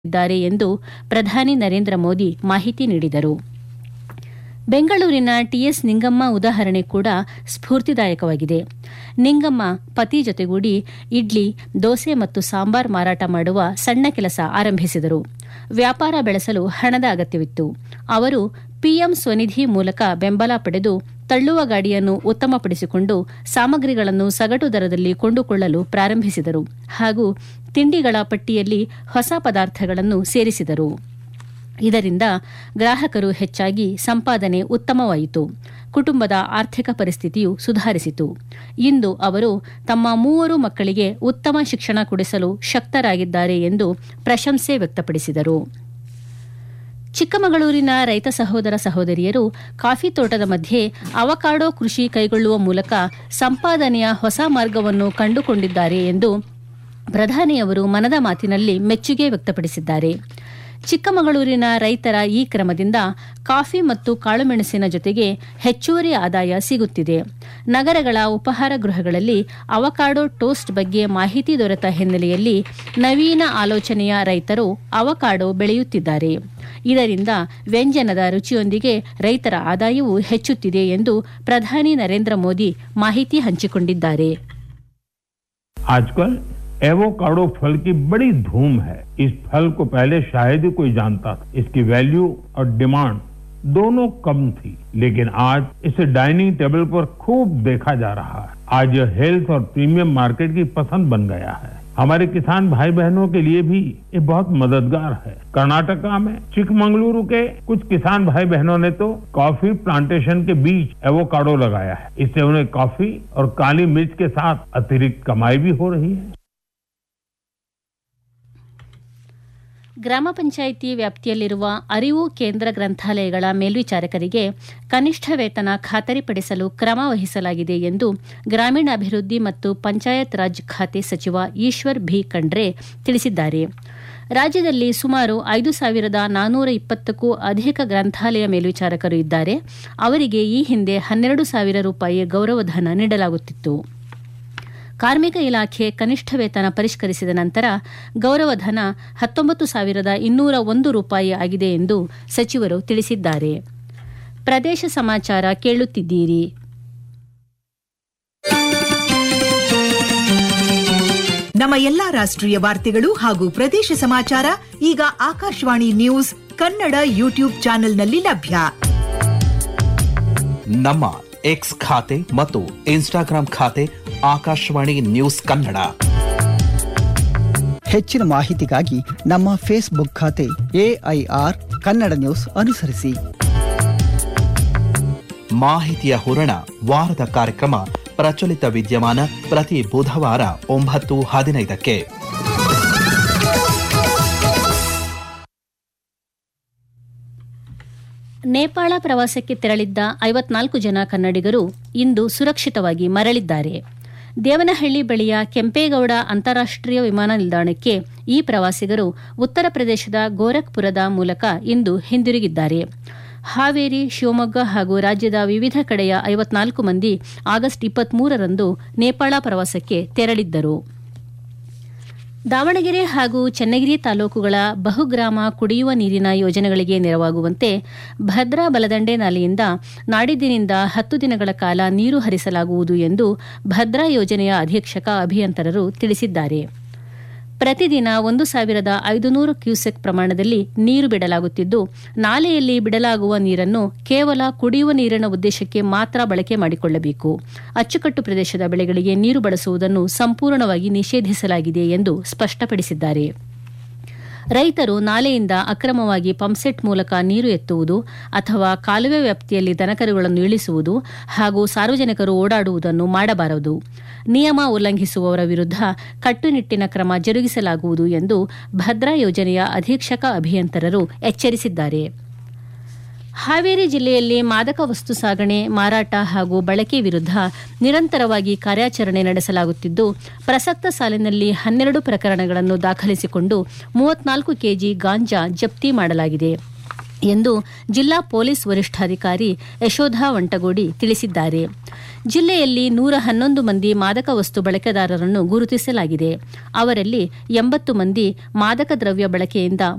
ಇದ್ದಾರೆ ಎಂದು ಪ್ರಧಾನಿ ನರೇಂದ್ರ ಮೋದಿ ಮಾಹಿತಿ ನೀಡಿದರು ಬೆಂಗಳೂರಿನ ಟಿಎಸ್ ನಿಂಗಮ್ಮ ಉದಾಹರಣೆ ಕೂಡ ಸ್ಫೂರ್ತಿದಾಯಕವಾಗಿದೆ ನಿಂಗಮ್ಮ ಪತಿ ಜೊತೆಗೂಡಿ ಇಡ್ಲಿ ದೋಸೆ ಮತ್ತು ಸಾಂಬಾರ್ ಮಾರಾಟ ಮಾಡುವ ಸಣ್ಣ ಕೆಲಸ ಆರಂಭಿಸಿದರು ವ್ಯಾಪಾರ ಬೆಳೆಸಲು ಹಣದ ಅಗತ್ಯವಿತ್ತು ಅವರು ಪಿಎಂ ಸ್ವನಿಧಿ ಮೂಲಕ ಬೆಂಬಲ ಪಡೆದು ತಳ್ಳುವ ಗಾಡಿಯನ್ನು ಉತ್ತಮಪಡಿಸಿಕೊಂಡು ಸಾಮಗ್ರಿಗಳನ್ನು ಸಗಟು ದರದಲ್ಲಿ ಕೊಂಡುಕೊಳ್ಳಲು ಪ್ರಾರಂಭಿಸಿದರು ಹಾಗೂ ತಿಂಡಿಗಳ ಪಟ್ಟಿಯಲ್ಲಿ ಹೊಸ ಪದಾರ್ಥಗಳನ್ನು ಸೇರಿಸಿದರು ಇದರಿಂದ ಗ್ರಾಹಕರು ಹೆಚ್ಚಾಗಿ ಸಂಪಾದನೆ ಉತ್ತಮವಾಯಿತು ಕುಟುಂಬದ ಆರ್ಥಿಕ ಪರಿಸ್ಥಿತಿಯು ಸುಧಾರಿಸಿತು ಇಂದು ಅವರು ತಮ್ಮ ಮೂವರು ಮಕ್ಕಳಿಗೆ ಉತ್ತಮ ಶಿಕ್ಷಣ ಕೊಡಿಸಲು ಶಕ್ತರಾಗಿದ್ದಾರೆ ಎಂದು ಪ್ರಶಂಸೆ ವ್ಯಕ್ತಪಡಿಸಿದರು ಚಿಕ್ಕಮಗಳೂರಿನ ರೈತ ಸಹೋದರ ಸಹೋದರಿಯರು ಕಾಫಿ ತೋಟದ ಮಧ್ಯೆ ಅವಕಾಡೋ ಕೃಷಿ ಕೈಗೊಳ್ಳುವ ಮೂಲಕ ಸಂಪಾದನೆಯ ಹೊಸ ಮಾರ್ಗವನ್ನು ಕಂಡುಕೊಂಡಿದ್ದಾರೆ ಎಂದು ಪ್ರಧಾನಿಯವರು ಮನದ ಮಾತಿನಲ್ಲಿ ಮೆಚ್ಚುಗೆ ವ್ಯಕ್ತಪಡಿಸಿದ್ದಾರೆ ಚಿಕ್ಕಮಗಳೂರಿನ ರೈತರ ಈ ಕ್ರಮದಿಂದ ಕಾಫಿ ಮತ್ತು ಕಾಳುಮೆಣಸಿನ ಜೊತೆಗೆ ಹೆಚ್ಚುವರಿ ಆದಾಯ ಸಿಗುತ್ತಿದೆ ನಗರಗಳ ಉಪಹಾರ ಗೃಹಗಳಲ್ಲಿ ಅವಕಾಡೋ ಟೋಸ್ಟ್ ಬಗ್ಗೆ ಮಾಹಿತಿ ದೊರೆತ ಹಿನ್ನೆಲೆಯಲ್ಲಿ ನವೀನ ಆಲೋಚನೆಯ ರೈತರು ಅವಕಾಡೋ ಬೆಳೆಯುತ್ತಿದ್ದಾರೆ ಇದರಿಂದ ವ್ಯಂಜನದ ರುಚಿಯೊಂದಿಗೆ ರೈತರ ಆದಾಯವೂ ಹೆಚ್ಚುತ್ತಿದೆ ಎಂದು ಪ್ರಧಾನಿ ನರೇಂದ್ರ ಮೋದಿ ಮಾಹಿತಿ ಹಂಚಿಕೊಂಡಿದ್ದಾರೆ आजकल एवोकाडो फल की बड़ी धूम है इस फल को पहले शायद ही कोई जानता था इसकी वैल्यू और डिमांड दोनों कम थी लेकिन आज इसे डाइनिंग टेबल पर खूब देखा जा रहा है आज यह हेल्थ और प्रीमियम मार्केट की पसंद बन गया है हमारे किसान भाई बहनों के लिए भी ये बहुत मददगार है कर्नाटका में चिकमंगलुरु के कुछ किसान भाई बहनों ने तो कॉफी प्लांटेशन के बीच एवोकाडो लगाया है इससे उन्हें कॉफी और काली मिर्च के साथ अतिरिक्त कमाई भी हो रही है ಗ್ರಾಮ ಪಂಚಾಯಿತಿ ವ್ಯಾಪ್ತಿಯಲ್ಲಿರುವ ಅರಿವು ಕೇಂದ್ರ ಗ್ರಂಥಾಲಯಗಳ ಮೇಲ್ವಿಚಾರಕರಿಗೆ ಕನಿಷ್ಠ ವೇತನ ಖಾತರಿಪಡಿಸಲು ಕ್ರಮ ವಹಿಸಲಾಗಿದೆ ಎಂದು ಗ್ರಾಮೀಣಾಭಿವೃದ್ಧಿ ಮತ್ತು ಪಂಚಾಯತ್ ರಾಜ್ ಖಾತೆ ಸಚಿವ ಈಶ್ವರ್ ಭಿ ಖಂಡ್ರೆ ತಿಳಿಸಿದ್ದಾರೆ ರಾಜ್ಯದಲ್ಲಿ ಸುಮಾರು ಐದು ಸಾವಿರದ ನಾನ್ನೂರ ಇಪ್ಪತ್ತಕ್ಕೂ ಅಧಿಕ ಗ್ರಂಥಾಲಯ ಮೇಲ್ವಿಚಾರಕರು ಇದ್ದಾರೆ ಅವರಿಗೆ ಈ ಹಿಂದೆ ಹನ್ನೆರಡು ಸಾವಿರ ರೂಪಾಯಿ ಗೌರವಧನ ನೀಡಲಾಗುತ್ತಿತ್ತು ಕಾರ್ಮಿಕ ಇಲಾಖೆ ಕನಿಷ್ಠ ವೇತನ ಪರಿಷ್ಕರಿಸಿದ ನಂತರ ಗೌರವಧನ ಹತ್ತೊಂಬತ್ತು ಸಾವಿರದ ಇನ್ನೂರ ಒಂದು ರೂಪಾಯಿ ಆಗಿದೆ ಎಂದು ಸಚಿವರು ತಿಳಿಸಿದ್ದಾರೆ ಪ್ರದೇಶ ಸಮಾಚಾರ ಕೇಳುತ್ತಿದ್ದೀರಿ ನಮ್ಮ ಎಲ್ಲಾ ರಾಷ್ಟ್ರೀಯ ವಾರ್ತೆಗಳು ಹಾಗೂ ಪ್ರದೇಶ ಸಮಾಚಾರ ಈಗ ಆಕಾಶವಾಣಿ ನ್ಯೂಸ್ ಕನ್ನಡ ಯೂಟ್ಯೂಬ್ ಚಾನೆಲ್ನಲ್ಲಿ ಲಭ್ಯ ನಮ್ಮ ಎಕ್ಸ್ ಖಾತೆ ಮತ್ತು ಇನ್ಸ್ಟಾಗ್ರಾಂ ಖಾತೆ ಆಕಾಶವಾಣಿ ನ್ಯೂಸ್ ಕನ್ನಡ ಹೆಚ್ಚಿನ ಮಾಹಿತಿಗಾಗಿ ನಮ್ಮ ಫೇಸ್ಬುಕ್ ಖಾತೆ ಎಐಆರ್ ಕನ್ನಡ ನ್ಯೂಸ್ ಅನುಸರಿಸಿ ಮಾಹಿತಿಯ ಹೂರಣ ವಾರದ ಕಾರ್ಯಕ್ರಮ ಪ್ರಚಲಿತ ವಿದ್ಯಮಾನ ಪ್ರತಿ ಬುಧವಾರ ಒಂಬತ್ತು ಹದಿನೈದಕ್ಕೆ ನೇಪಾಳ ಪ್ರವಾಸಕ್ಕೆ ತೆರಳಿದ್ದ ಐವತ್ನಾಲ್ಕು ಜನ ಕನ್ನಡಿಗರು ಇಂದು ಸುರಕ್ಷಿತವಾಗಿ ಮರಳಿದ್ದಾರೆ ದೇವನಹಳ್ಳಿ ಬಳಿಯ ಕೆಂಪೇಗೌಡ ಅಂತಾರಾಷ್ಟೀಯ ವಿಮಾನ ನಿಲ್ದಾಣಕ್ಕೆ ಈ ಪ್ರವಾಸಿಗರು ಉತ್ತರ ಪ್ರದೇಶದ ಗೋರಖ್ಪುರದ ಮೂಲಕ ಇಂದು ಹಿಂದಿರುಗಿದ್ದಾರೆ ಹಾವೇರಿ ಶಿವಮೊಗ್ಗ ಹಾಗೂ ರಾಜ್ಯದ ವಿವಿಧ ಕಡೆಯ ಐವತ್ನಾಲ್ಕು ಮಂದಿ ಆಗಸ್ಟ್ ಇಪ್ಪತ್ಮೂರರಂದು ನೇಪಾಳ ಪ್ರವಾಸಕ್ಕೆ ತೆರಳಿದ್ದರು ದಾವಣಗೆರೆ ಹಾಗೂ ಚನ್ನಗಿರಿ ತಾಲೂಕುಗಳ ಬಹುಗ್ರಾಮ ಕುಡಿಯುವ ನೀರಿನ ಯೋಜನೆಗಳಿಗೆ ನೆರವಾಗುವಂತೆ ಭದ್ರಾ ಬಲದಂಡೆ ನಾಲೆಯಿಂದ ನಾಡಿದ್ದಿನಿಂದ ಹತ್ತು ದಿನಗಳ ಕಾಲ ನೀರು ಹರಿಸಲಾಗುವುದು ಎಂದು ಭದ್ರಾ ಯೋಜನೆಯ ಅಧೀಕ್ಷಕ ಅಭಿಯಂತರರು ತಿಳಿಸಿದ್ದಾರೆ ಪ್ರತಿದಿನ ಒಂದು ಸಾವಿರದ ಐದುನೂರು ಕ್ಯೂಸೆಕ್ ಪ್ರಮಾಣದಲ್ಲಿ ನೀರು ಬಿಡಲಾಗುತ್ತಿದ್ದು ನಾಲೆಯಲ್ಲಿ ಬಿಡಲಾಗುವ ನೀರನ್ನು ಕೇವಲ ಕುಡಿಯುವ ನೀರಿನ ಉದ್ದೇಶಕ್ಕೆ ಮಾತ್ರ ಬಳಕೆ ಮಾಡಿಕೊಳ್ಳಬೇಕು ಅಚ್ಚುಕಟ್ಟು ಪ್ರದೇಶದ ಬೆಳೆಗಳಿಗೆ ನೀರು ಬಳಸುವುದನ್ನು ಸಂಪೂರ್ಣವಾಗಿ ನಿಷೇಧಿಸಲಾಗಿದೆ ಎಂದು ಸ್ಪಷ್ಟಪಡಿಸಿದ್ದಾರೆ ರೈತರು ನಾಲೆಯಿಂದ ಅಕ್ರಮವಾಗಿ ಪಂಪ್ಸೆಟ್ ಮೂಲಕ ನೀರು ಎತ್ತುವುದು ಅಥವಾ ಕಾಲುವೆ ವ್ಯಾಪ್ತಿಯಲ್ಲಿ ದನಕರುಗಳನ್ನು ಇಳಿಸುವುದು ಹಾಗೂ ಸಾರ್ವಜನಿಕರು ಓಡಾಡುವುದನ್ನು ಮಾಡಬಾರದು ನಿಯಮ ಉಲ್ಲಂಘಿಸುವವರ ವಿರುದ್ಧ ಕಟ್ಟುನಿಟ್ಟಿನ ಕ್ರಮ ಜರುಗಿಸಲಾಗುವುದು ಎಂದು ಭದ್ರಾ ಯೋಜನೆಯ ಅಧೀಕ್ಷಕ ಅಭಿಯಂತರರು ಎಚ್ಚರಿಸಿದ್ದಾರೆ ಹಾವೇರಿ ಜಿಲ್ಲೆಯಲ್ಲಿ ಮಾದಕ ವಸ್ತು ಸಾಗಣೆ ಮಾರಾಟ ಹಾಗೂ ಬಳಕೆ ವಿರುದ್ಧ ನಿರಂತರವಾಗಿ ಕಾರ್ಯಾಚರಣೆ ನಡೆಸಲಾಗುತ್ತಿದ್ದು ಪ್ರಸಕ್ತ ಸಾಲಿನಲ್ಲಿ ಹನ್ನೆರಡು ಪ್ರಕರಣಗಳನ್ನು ದಾಖಲಿಸಿಕೊಂಡು ಮೂವತ್ನಾಲ್ಕು ಕೆಜಿ ಗಾಂಜಾ ಜಪ್ತಿ ಮಾಡಲಾಗಿದೆ ಎಂದು ಜಿಲ್ಲಾ ಪೊಲೀಸ್ ವರಿಷ್ಠಾಧಿಕಾರಿ ಯಶೋಧಾ ವಂಟಗೋಡಿ ತಿಳಿಸಿದ್ದಾರೆ ಜಿಲ್ಲೆಯಲ್ಲಿ ನೂರ ಹನ್ನೊಂದು ಮಂದಿ ಮಾದಕ ವಸ್ತು ಬಳಕೆದಾರರನ್ನು ಗುರುತಿಸಲಾಗಿದೆ ಅವರಲ್ಲಿ ಎಂಬತ್ತು ಮಂದಿ ಮಾದಕ ದ್ರವ್ಯ ಬಳಕೆಯಿಂದ